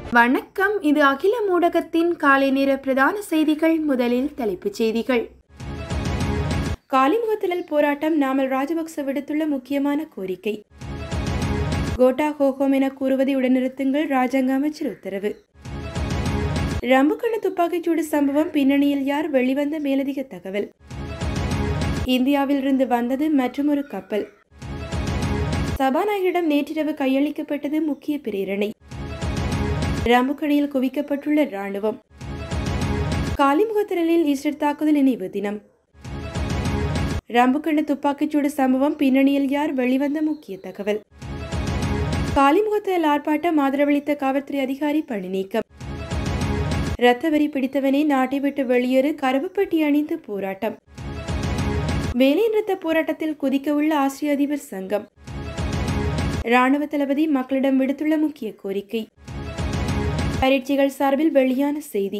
வணக்கம் இது அகில ஊடகத்தின் காலை நேர பிரதான செய்திகள் முதலில் தலைப்புச் செய்திகள் காலிமுகத்திடல் போராட்டம் நாமல் ராஜபக்ச விடுத்துள்ள முக்கியமான கோரிக்கை கோட்டா ஹோஹோம் என கூறுவதை உடனிறுத்துங்கள் ராஜாங்க அமைச்சர் உத்தரவு ரம்புக்கண துப்பாக்கிச்சூடு சம்பவம் பின்னணியில் யார் வெளிவந்த மேலதிக தகவல் இந்தியாவிலிருந்து வந்தது மற்றொரு கப்பல் சபாநாயகரிடம் நேற்றிரவு கையளிக்கப்பட்டது முக்கிய பிரேரணை ரம்புக்கணியில் குவிக்கப்பட்டுள்ள ராணுவம் காலிமுகத்திரலில் ஈஸ்டர் தாக்குதல் நினைவு தினம் ரம்புக்கண்ண துப்பாக்கிச்சூடு சம்பவம் பின்னணியில் யார் வெளிவந்த முக்கிய தகவல் காலிமுகத்தில் ஆர்ப்பாட்டம் ஆதரவளித்த காவல்துறை அதிகாரி பணி நீக்கம் இரத்த வரி பிடித்தவனே நாட்டை விட்டு வெளியேறு கருவுப்பட்டி அணிந்து போராட்டம் வேலை நிறுத்த போராட்டத்தில் குதிக்க உள்ள ஆசிரிய அதிபர் சங்கம் ராணுவ தளபதி மக்களிடம் விடுத்துள்ள முக்கிய கோரிக்கை பரீட்சைகள் சார்பில் வெளியான செய்தி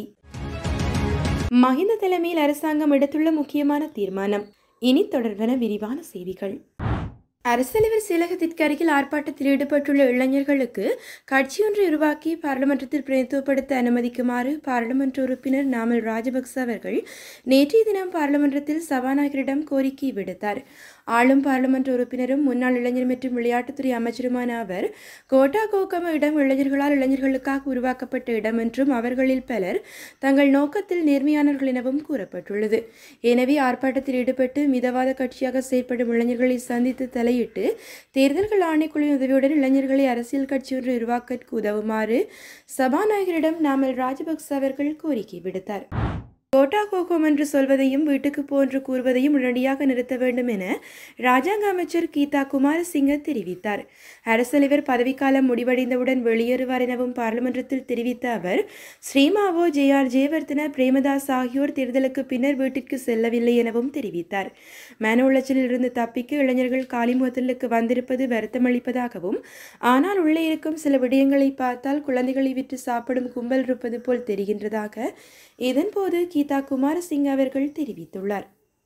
மஹிந்த தலைமையில் அரசாங்கம் எடுத்துள்ள முக்கியமான தீர்மானம் இனி தொடர்பான விரிவான செய்திகள் அரசலைவர் செயலகத்திற்கு அருகில் ஆர்ப்பாட்டத்தில் ஈடுபட்டுள்ள இளைஞர்களுக்கு கட்சியொன்றை உருவாக்கி பாராளுமன்றத்தில் பிரதித்துவப்படுத்த அனுமதிக்குமாறு பாராளுமன்ற உறுப்பினர் நாமல் ராஜபக்ச அவர்கள் நேற்றைய தினம் பாராளுமன்றத்தில் சபாநாயகரிடம் கோரிக்கை விடுத்தார் ஆளும் பாராளுமன்ற உறுப்பினரும் முன்னாள் இளைஞர் மற்றும் விளையாட்டுத்துறை அமைச்சருமான அவர் கோட்டா கோகம இடம் இளைஞர்களால் இளைஞர்களுக்காக உருவாக்கப்பட்ட இடம் என்றும் அவர்களில் பலர் தங்கள் நோக்கத்தில் நேர்மையானவர்கள் எனவும் கூறப்பட்டுள்ளது எனவே ஆர்ப்பாட்டத்தில் ஈடுபட்டு மிதவாத கட்சியாக செயற்படும் இளைஞர்களை சந்தித்து தலையிட்டு தேர்தல்கள் ஆணைக்குழுவின் உதவியுடன் இளைஞர்களை அரசியல் கட்சி ஒன்று உருவாக்க உதவுமாறு சபாநாயகரிடம் நாமல் ராஜபக்ச அவர்கள் கோரிக்கை விடுத்தார் கோட்டா கோகோம் என்று சொல்வதையும் வீட்டுக்கு போன்று கூறுவதையும் உடனடியாக நிறுத்த வேண்டும் என ராஜாங்க அமைச்சர் கீதா குமாரசிங்க தெரிவித்தார் அரசலைவர் பதவிக்காலம் முடிவடைந்தவுடன் வெளியேறுவார் எனவும் பாராளுமன்றத்தில் தெரிவித்த அவர் ஸ்ரீமாவோ ஜே ஆர் ஜெயவர்தன பிரேமதாஸ் ஆகியோர் தேர்தலுக்கு பின்னர் வீட்டிற்கு செல்லவில்லை எனவும் தெரிவித்தார் மன உளைச்சலில் இருந்து தப்பிக்க இளைஞர்கள் காலிமுகத்திலுக்கு வந்திருப்பது வருத்தமளிப்பதாகவும் ஆனால் உள்ளே இருக்கும் சில விடயங்களை பார்த்தால் குழந்தைகளை விற்று சாப்பிடும் கும்பல் இருப்பது போல் தெரிகின்றதாக இதன்போது கீதா குமாரசிங் அவர்கள் தெரிவித்துள்ளார்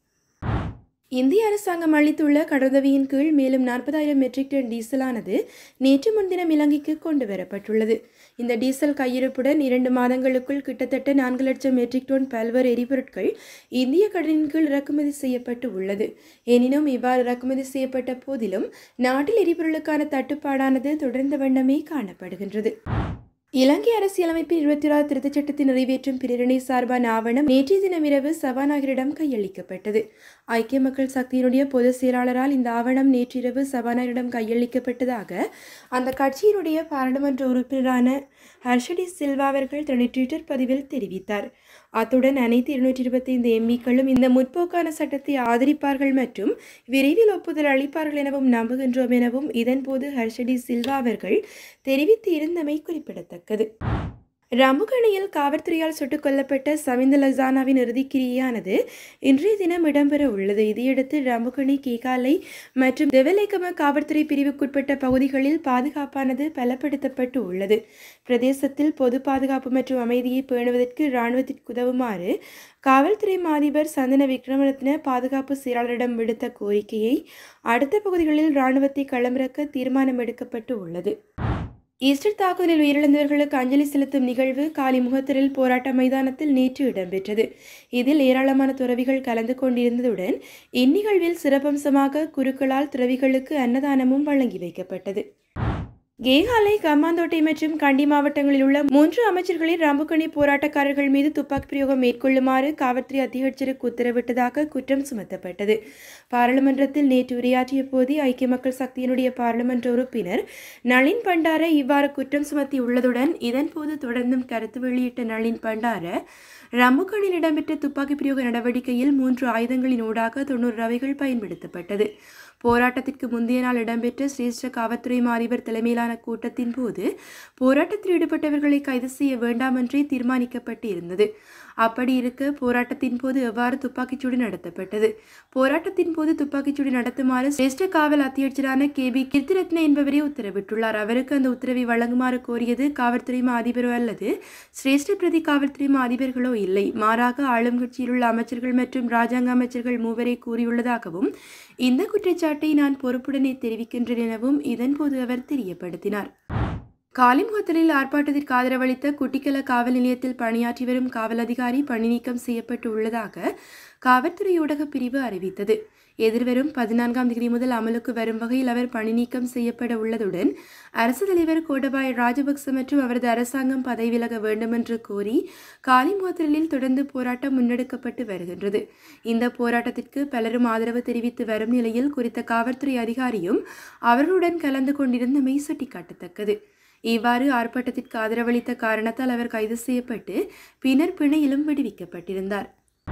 இந்திய அரசாங்கம் அளித்துள்ள கடனுதவியின் கீழ் மேலும் நாற்பதாயிரம் மெட்ரிக் டன் டீசலானது நேற்று முன்தினம் இலங்கைக்கு கொண்டு வரப்பட்டுள்ளது இந்த டீசல் கையிருப்புடன் இரண்டு மாதங்களுக்குள் கிட்டத்தட்ட நான்கு லட்சம் மெட்ரிக் டன் பல்வேறு எரிபொருட்கள் இந்திய கடனின் கீழ் இறக்குமதி செய்யப்பட்டு உள்ளது எனினும் இவ்வாறு இறக்குமதி செய்யப்பட்ட போதிலும் நாட்டில் எரிபொருளுக்கான தட்டுப்பாடானது தொடர்ந்த வண்ணமே காணப்படுகின்றது இலங்கை அரசியலமைப்பின் இருபத்தி ஆறு திருத்தச் சட்டத்தை நிறைவேற்றும் பிரேரணை சார்பான ஆவணம் நேற்றைய தினம் இரவு சபாநாயகரிடம் கையளிக்கப்பட்டது ஐக்கிய மக்கள் சக்தியினுடைய பொதுச் செயலாளரால் இந்த ஆவணம் நேற்றிரவு சபாநாயகரிடம் கையளிக்கப்பட்டதாக அந்த கட்சியினுடைய பாராளுமன்ற உறுப்பினரான ஹர்ஷடி சில்வா அவர்கள் தன்னுடைய ட்விட்டர் பதிவில் தெரிவித்தார் அத்துடன் அனைத்து இருநூற்றி இருபத்தைந்து எம்பிக்களும் இந்த முற்போக்கான சட்டத்தை ஆதரிப்பார்கள் மற்றும் விரைவில் ஒப்புதல் அளிப்பார்கள் எனவும் நம்புகின்றோம் எனவும் இதன்போது ஹர்ஷடி சில்வா அவர்கள் தெரிவித்து இருந்தமை குறிப்பிடத்தக்கது ரம்புகணியில் காவல்துறையால் சுட்டுக் கொல்லப்பட்ட சமிந்த லசானாவின் இறுதிக்கிரியானது இன்றைய தினம் இடம்பெற உள்ளது இதையடுத்து ரம்புகணி கேகாலை மற்றும் தெவலேகம காவல்துறை பிரிவுக்குட்பட்ட பகுதிகளில் பாதுகாப்பானது பலப்படுத்தப்பட்டு உள்ளது பிரதேசத்தில் பொது பாதுகாப்பு மற்றும் அமைதியை பேணுவதற்கு இராணுவத்திற்கு உதவுமாறு காவல்துறை மாதிபர் சந்தன விக்ரமரத்ன பாதுகாப்பு செயலாளரிடம் விடுத்த கோரிக்கையை அடுத்த பகுதிகளில் இராணுவத்தை களமிறக்க தீர்மானம் எடுக்கப்பட்டு உள்ளது ஈஸ்டர் தாக்குதலில் உயிரிழந்தவர்களுக்கு அஞ்சலி செலுத்தும் நிகழ்வு காலி முகத்திரல் போராட்ட மைதானத்தில் நேற்று இடம்பெற்றது இதில் ஏராளமான துறவிகள் கலந்து கொண்டிருந்ததுடன் இந்நிகழ்வில் சிறப்பம்சமாக குருக்களால் துறவிகளுக்கு அன்னதானமும் வழங்கி வைக்கப்பட்டது கேகாலை கம்மாந்தோட்டை மற்றும் கண்டி மாவட்டங்களில் உள்ள மூன்று அமைச்சர்களின் ரம்புக்கணி போராட்டக்காரர்கள் மீது துப்பாக்கி பிரயோகம் மேற்கொள்ளுமாறு காவல்துறை அத்தியட்சருக்கு உத்தரவிட்டதாக குற்றம் சுமத்தப்பட்டது பாராளுமன்றத்தில் நேற்று உரையாற்றிய போது ஐக்கிய மக்கள் சக்தியினுடைய பாராளுமன்ற உறுப்பினர் நளின் பண்டார இவ்வாறு குற்றம் சுமத்தி உள்ளதுடன் இதன்போது தொடர்ந்தும் கருத்து வெளியிட்ட நளின் பண்டார ரம்புக்கணில் இடம்பெற்ற துப்பாக்கி பிரயோக நடவடிக்கையில் மூன்று ஆயுதங்களின் ஊடாக தொண்ணூறு ரவைகள் பயன்படுத்தப்பட்டது போராட்டத்திற்கு முந்தைய நாள் இடம்பெற்ற சிரேஷ்ட காவல்துறை அதிபர் தலைமையிலான கூட்டத்தின் போது போராட்டத்தில் ஈடுபட்டவர்களை கைது செய்ய வேண்டாம் என்றே தீர்மானிக்கப்பட்டு இருந்தது அப்படி இருக்க போராட்டத்தின் போது எவ்வாறு துப்பாக்கிச்சூடு நடத்தப்பட்டது போராட்டத்தின் போது துப்பாக்கிச்சூடு நடத்துமாறு சிரேஷ்ட காவல் அத்தியட்சரான கே பி கீர்த்திரத்ன என்பவரே உத்தரவிட்டுள்ளார் அவருக்கு அந்த உத்தரவை வழங்குமாறு கோரியது காவல்துறை மா அதிபரோ அல்லது சிரேஷ்ட பிரதி காவல்துறை மா அதிபர்களோ இல்லை மாறாக ஆளும் கட்சியில் உள்ள அமைச்சர்கள் மற்றும் ராஜாங்க அமைச்சர்கள் மூவரே கூறியுள்ளதாகவும் இந்த குற்றச்சாட்டை நான் பொறுப்புடனே தெரிவிக்கின்றேன் எனவும் இதன்போது அவர் தெரியப்படுத்தினார் காலிமுகத்தலில் ஆர்ப்பாட்டத்திற்கு ஆதரவளித்த குட்டிக்கல காவல் நிலையத்தில் பணியாற்றி வரும் காவல் அதிகாரி பணி நீக்கம் செய்யப்பட்டு உள்ளதாக காவல்துறை ஊடகப் பிரிவு அறிவித்தது எதிர்வரும் பதினான்காம் தேதி முதல் அமலுக்கு வரும் வகையில் அவர் பணி நீக்கம் செய்யப்பட உள்ளதுடன் அரசு தலைவர் கோடபாய ராஜபக்ச மற்றும் அவரது அரசாங்கம் பதவி விலக வேண்டும் என்று கோரி காலிமுகத்தலில் தொடர்ந்து போராட்டம் முன்னெடுக்கப்பட்டு வருகின்றது இந்த போராட்டத்திற்கு பலரும் ஆதரவு தெரிவித்து வரும் நிலையில் குறித்த காவல்துறை அதிகாரியும் அவர்களுடன் கலந்து கொண்டிருந்தமை சுட்டிக்காட்டத்தக்கது இவ்வாறு ஆர்ப்பாட்டத்திற்கு ஆதரவளித்த காரணத்தால் அவர் கைது செய்யப்பட்டு பின்னர் பிணையிலும் விடுவிக்கப்பட்டிருந்தார்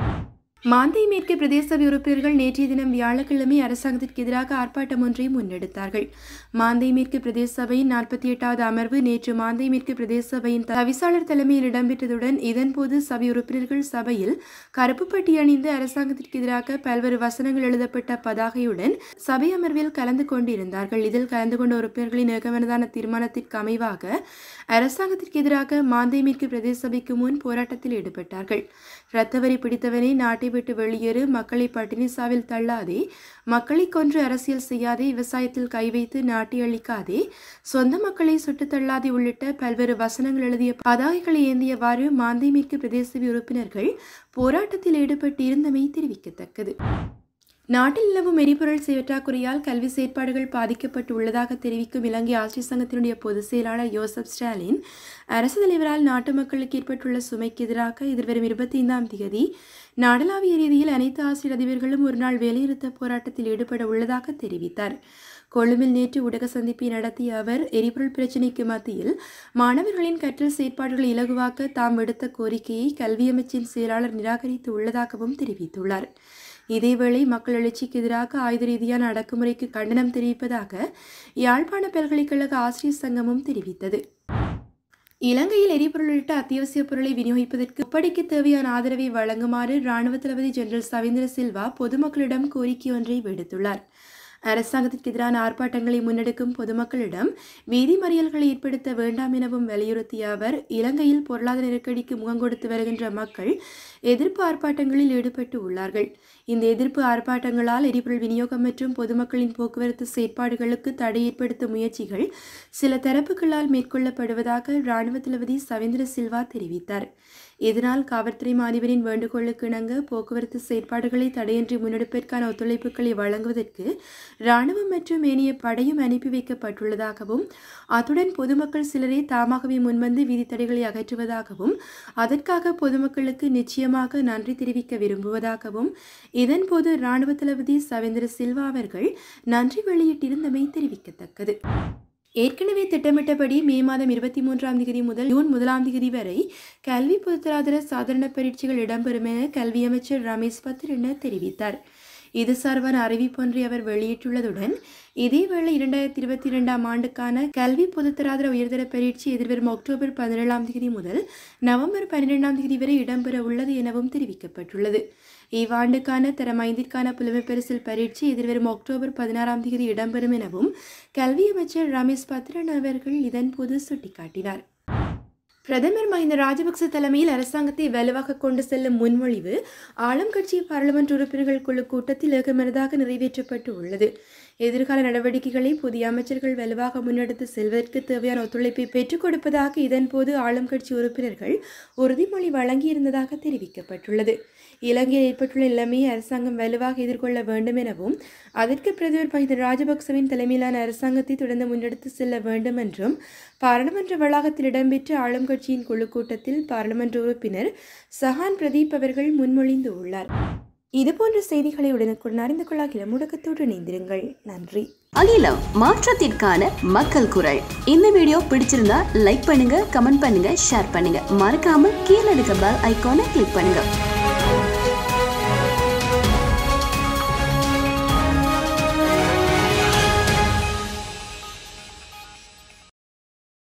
மாந்தை மேற்கு பிரதேச சபை உறுப்பினர்கள் நேற்றைய தினம் வியாழக்கிழமை அரசாங்கத்திற்கு எதிராக ஆர்ப்பாட்டம் ஒன்றை முன்னெடுத்தார்கள் மாந்தை மேற்கு பிரதேச சபையின் நாற்பத்தி எட்டாவது அமர்வு நேற்று மாந்தை மேற்கு பிரதேச சபையின் தவிசாளர் தலைமையில் இடம்பெற்றதுடன் இதன்போது சபை உறுப்பினர்கள் சபையில் கருப்பு பட்டி அணிந்து அரசாங்கத்திற்கு எதிராக பல்வேறு வசனங்கள் எழுதப்பட்ட பதாகையுடன் சபை அமர்வில் கலந்து கொண்டிருந்தார்கள் இதில் கலந்து கொண்ட உறுப்பினர்களின் ஏகமனதான தீர்மானத்திற்கு அமைவாக அரசாங்கத்திற்கு எதிராக மாந்தை மேற்கு பிரதேச சபைக்கு முன் போராட்டத்தில் ஈடுபட்டார்கள் இரத்தவரி பிடித்தவனை நாட்டை விட்டு வெளியேறு மக்களை பட்டினி சாவில் தள்ளாதே மக்களை கொன்று அரசியல் செய்யாதே விவசாயத்தில் கை வைத்து நாட்டை அழிக்காதே சொந்த மக்களை சுட்டுத் தள்ளாதே உள்ளிட்ட பல்வேறு வசனங்கள் எழுதிய பதாகைகளை ஏந்தியவாறு மாந்தை மேற்கு பிரதேச உறுப்பினர்கள் போராட்டத்தில் ஈடுபட்டு இருந்தமை தெரிவிக்கத்தக்கது நாட்டில் நிலவும் எரிபொருள் பற்றாக்குறையால் கல்வி செயற்பாடுகள் பாதிக்கப்பட்டு உள்ளதாக தெரிவிக்கும் இலங்கை ஆசிரியர் சங்கத்தினுடைய பொதுச் செயலாளர் யோசப் ஸ்டாலின் அரசு தலைவரால் நாட்டு மக்களுக்கு ஏற்பட்டுள்ள சுமைக்கு எதிராக எதிர்வரும் இருபத்தி ஐந்தாம் தேதி நாடளாவிய ரீதியில் அனைத்து ஆசிரியர் அதிபர்களும் ஒருநாள் வேலைநிறுத்த போராட்டத்தில் ஈடுபட உள்ளதாக தெரிவித்தார் கொழும்பில் நேற்று ஊடக சந்திப்பை நடத்திய அவர் எரிபொருள் பிரச்சினைக்கு மத்தியில் மாணவர்களின் கற்றல் செயற்பாடுகளை இலகுவாக்க தாம் விடுத்த கோரிக்கையை கல்வி அமைச்சின் செயலாளர் நிராகரித்து உள்ளதாகவும் தெரிவித்துள்ளார் இதேவேளை மக்கள் எழுச்சிக்கு எதிராக ஆயுத ரீதியான அடக்குமுறைக்கு கண்டனம் தெரிவிப்பதாக யாழ்ப்பாண பல்கலைக்கழக ஆசிரியர் சங்கமும் தெரிவித்தது இலங்கையில் எரிபொருள் உள்ளிட்ட அத்தியாவசிய பொருளை விநியோகிப்பதற்கு ஒப்படைக்க தேவையான ஆதரவை வழங்குமாறு இராணுவ தளபதி ஜெனரல் சவேந்திர சில்வா பொதுமக்களிடம் கோரிக்கை ஒன்றை விடுத்துள்ளார் அரசாங்கத்திற்கு எதிரான ஆர்ப்பாட்டங்களை முன்னெடுக்கும் பொதுமக்களிடம் வீதி மறியல்களை ஏற்படுத்த வேண்டாம் எனவும் வலியுறுத்திய அவர் இலங்கையில் பொருளாதார நெருக்கடிக்கு முகம் கொடுத்து வருகின்ற மக்கள் எதிர்ப்பு ஆர்ப்பாட்டங்களில் ஈடுபட்டு உள்ளார்கள் இந்த எதிர்ப்பு ஆர்ப்பாட்டங்களால் எரிபொருள் விநியோகம் மற்றும் பொதுமக்களின் போக்குவரத்து செயற்பாடுகளுக்கு தடை ஏற்படுத்தும் முயற்சிகள் சில தரப்புகளால் மேற்கொள்ளப்படுவதாக இராணுவ தளபதி சவேந்திர சில்வா தெரிவித்தார் இதனால் காவல்துறை மாதிபரின் வேண்டுகோளுக்கு இணங்க போக்குவரத்து செயற்பாடுகளை தடையின்றி முன்னெடுப்பதற்கான ஒத்துழைப்புகளை வழங்குவதற்கு இராணுவம் மற்றும் ஏனைய படையும் அனுப்பி வைக்கப்பட்டுள்ளதாகவும் அத்துடன் பொதுமக்கள் சிலரே தாமாகவே முன்வந்து வீதி தடைகளை அகற்றுவதாகவும் அதற்காக பொதுமக்களுக்கு நிச்சயமாக நன்றி தெரிவிக்க விரும்புவதாகவும் இதன்போது இராணுவ தளபதி சவேந்திர சில்வா அவர்கள் நன்றி வெளியிட்டிருந்தமை தெரிவிக்கத்தக்கது ஏற்கனவே திட்டமிட்டபடி மே மாதம் இருபத்தி மூன்றாம் தேதி முதல் ஜூன் முதலாம் தேதி வரை கல்வி பொதுத்தராதர சாதாரண பரீட்சைகள் இடம்பெறும் என கல்வி அமைச்சர் ரமேஷ் பத்ரன தெரிவித்தார் இது சார்பான அறிவிப்பொன்றை அவர் வெளியிட்டுள்ளதுடன் இதேவேளை இரண்டாயிரத்தி இருபத்தி இரண்டாம் ஆண்டுக்கான கல்வி பொதுத்தராதர உயர்தர பரீட்சை எதிர்வரும் அக்டோபர் பதினேழாம் தேதி முதல் நவம்பர் பன்னிரெண்டாம் தேதி வரை இடம்பெற உள்ளது எனவும் தெரிவிக்கப்பட்டுள்ளது இவ்வாண்டுக்கான தரம் ஐந்திற்கான புலமை பரிசில் பரீட்சை எதிர்வரும் அக்டோபர் பதினாறாம் தேதி இடம்பெறும் எனவும் கல்வி அமைச்சர் ரமேஷ் பத்ரன் அவர்கள் இதன்போது சுட்டிக்காட்டினார் பிரதமர் மஹிந்த ராஜபக்ச தலைமையில் அரசாங்கத்தை வலுவாக கொண்டு செல்லும் முன்மொழிவு ஆளும் கட்சி பாராளுமன்ற உறுப்பினர்கள் குழு கூட்டத்தில் ஏகமனதாக நிறைவேற்றப்பட்டு உள்ளது எதிர்கால நடவடிக்கைகளை புதிய அமைச்சர்கள் வலுவாக முன்னெடுத்து செல்வதற்கு தேவையான ஒத்துழைப்பை பெற்றுக் கொடுப்பதாக இதன்போது ஆளும் கட்சி உறுப்பினர்கள் உறுதிமொழி வழங்கியிருந்ததாக தெரிவிக்கப்பட்டுள்ளது இலங்கையில் ஏற்பட்டுள்ள நிலைமையை அரசாங்கம் வலுவாக எதிர்கொள்ள வேண்டும் எனவும் அதற்கு பிரதமர் மஹிந்த ராஜபக்சவின் தலைமையிலான அரசாங்கத்தை தொடர்ந்து முன்னெடுத்து செல்ல வேண்டும் என்றும் பாராளுமன்ற வளாகத்தில் இடம்பெற்ற ஆளும் கட்சியின் குழு கூட்டத்தில் பாராளுமன்ற உறுப்பினர் சஹான் பிரதீப் அவர்கள் முன்மொழிந்து உள்ளார் இதுபோன்ற செய்திகளை உடனுக்குடன் அறிந்து கொள்ள கிளமுடக்கத்தோடு இணைந்திருங்கள் நன்றி அகிலம் மாற்றத்திற்கான மக்கள் குரல் இந்த வீடியோ பிடிச்சிருந்தா லைக் பண்ணுங்க கமெண்ட் பண்ணுங்க ஷேர் பண்ணுங்க மறக்காம கீழே இருக்க பெல் ஐகானை கிளிக் பண்ணுங்க